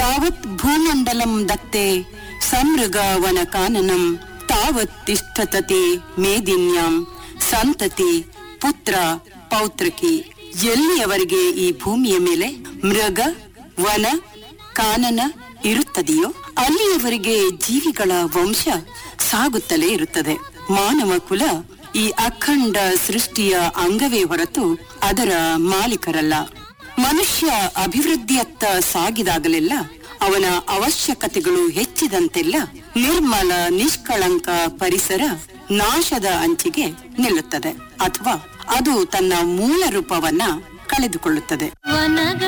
ಯಾವತ್ ಭೂಮಂಡಲಂ ದತ್ತೆ ಸಮೃಗ ವನ ಕಾನನಂ ತಾವತ್ ತಿಷ್ಠತತೆ ಮೇದಿನ್ಯಾಂ ಸಂತತಿ ಪುತ್ರ ಪೌತ್ರಕಿ ಎಲ್ಲಿಯವರೆಗೆ ಈ ಭೂಮಿಯ ಮೇಲೆ ಮೃಗ ವನ ಕಾನನ ಇರುತ್ತದೆಯೋ ಅಲ್ಲಿಯವರೆಗೆ ಜೀವಿಗಳ ವಂಶ ಸಾಗುತ್ತಲೇ ಇರುತ್ತದೆ ಮಾನವ ಕುಲ ಈ ಅಖಂಡ ಸೃಷ್ಟಿಯ ಅಂಗವೇ ಹೊರತು ಅದರ ಮಾಲೀಕರಲ್ಲ ಮನುಷ್ಯ ಅಭಿವೃದ್ಧಿಯತ್ತ ಸಾಗಿದಾಗಲೆಲ್ಲ ಅವನ ಅವಶ್ಯಕತೆಗಳು ಹೆಚ್ಚಿದಂತೆಲ್ಲ ನಿರ್ಮಲ ನಿಷ್ಕಳಂಕ ಪರಿಸರ ನಾಶದ ಅಂಚಿಗೆ ನಿಲ್ಲುತ್ತದೆ ಅಥವಾ ಅದು ತನ್ನ ಮೂಲ ರೂಪವನ್ನ ಕಳೆದುಕೊಳ್ಳುತ್ತದೆ ವನಗಳ